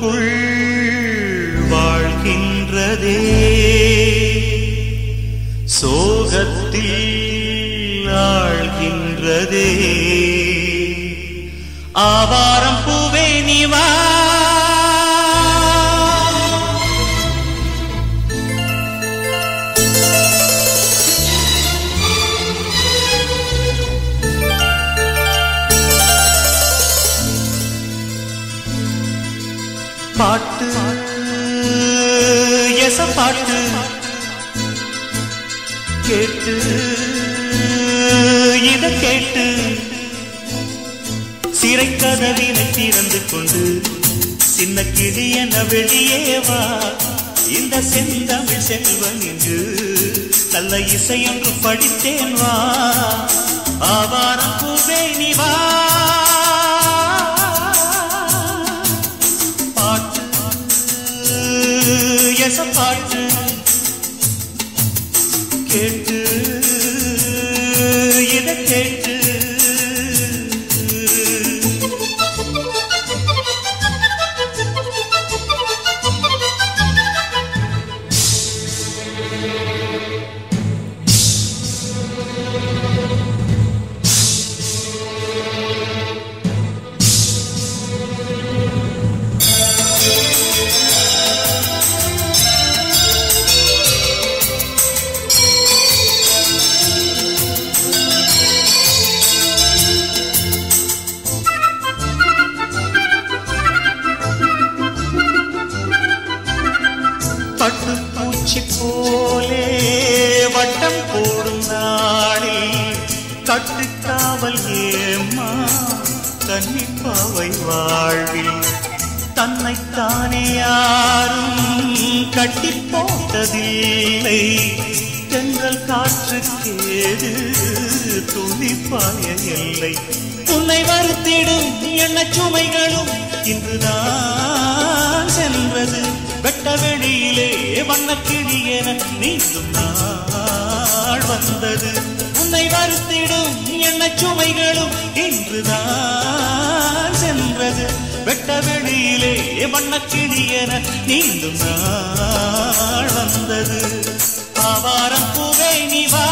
உள்ளுக்குள் வாழ்கின்றதே சோகத்தில் ஆழ்கின்றதே ஆவாரம் பூவே நீவா பாட்டு எச பாட்டு கேட்டு இத கேட்டு சிறை கதவினை திறந்து கொண்டு சின்ன கிளி என வெளியே வா இந்த செந்தமிழ் செல்வன் இங்கு நல்ல இசையொன்று படித்தேன் வா ஆவாரம் பூவே நீ வா பாட்டு எச பாட்டு கேட்டு இத கேட்டு பட்டுப்பூச்சி போலே வட்டம் போடும் நாளில் கட்டுக்காவல் ஏம்மா கன்னிப்பாவை வாழ்வில் தன்னைத்தானே யாரும் கட்டி போட்டதில்லை தென்றல் காற்றுக்கேது துணிப்பாய இல்லை உன்னை வருத்திடும் எண்ண சுமைகளும் இன்றுதான் சென்றது வெட்ட வெளியிலே வண்ணக்கிளி என நீந்தும் நாள் வந்தது உன்னை வருத்திடும் எண்ண சுமைகளும் இன்றுதான் சென்றது வெட்ட வெளியிலே வண்ணக்கிளி என நீந்தும் நாள் வந்தது ஆவாரம் பூவை நீ வா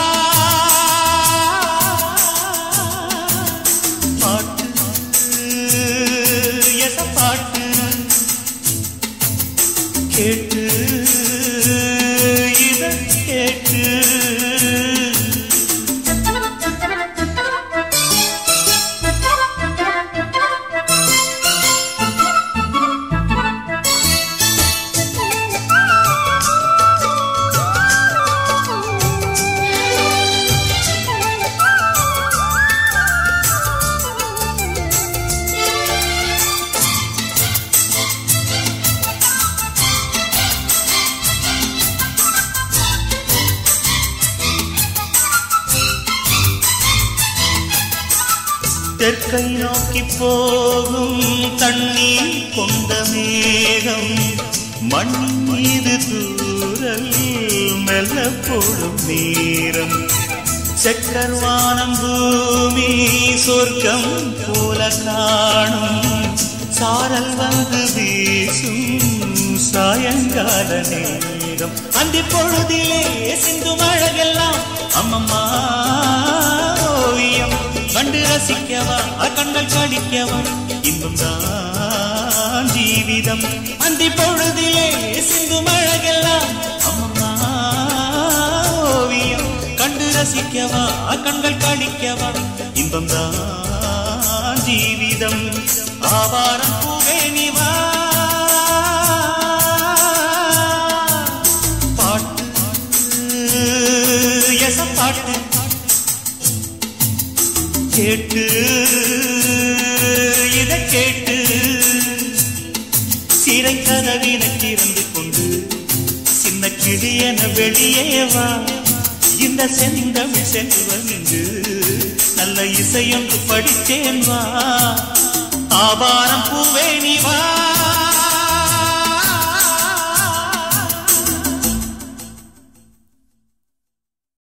பாட்டு எச பாட்டு கேட்டு இத கேட்டு தெற்கை நோக்கி போகும் தண்ணீர் கொண்ட மேகம் மண் மீது தூரல் மெல்ல போடும் நேரம் செக்கர்வானம் பூமி சொர்க்கம் போல காணும் சாரல் வந்து வீசும் சாயங்கால நேரம் அந்த பொழுதிலே சிந்தும் அழகெல்லாம் அம்மம்மா ஓவியம் கண்டு ரசிக்கவா கண்கள் கடிக்கவா இன்பம் தான் ஜீவிதம் அந்தி பொழுதிலே சிந்தும் அழகெல்லாம் அம்மம்மா ஓவியம் கண்டு ரசிக்கவா கண்கள் கடிக்கவா இன்பம் தான் ஜீவிதம் ஆவாரம் பூவே நீ வா பாட்டு எச பாட்டு கேட்டு இத கேட்டு சிறை கதவினை திறந்து கொண்டு சின்ன கிளியன வெளியே வா இந்த செந்தமிழ் செல்வன் இங்கு நல்ல இசையொன்று படித்தேன் வா ஆவாரம் பூவே நீ வா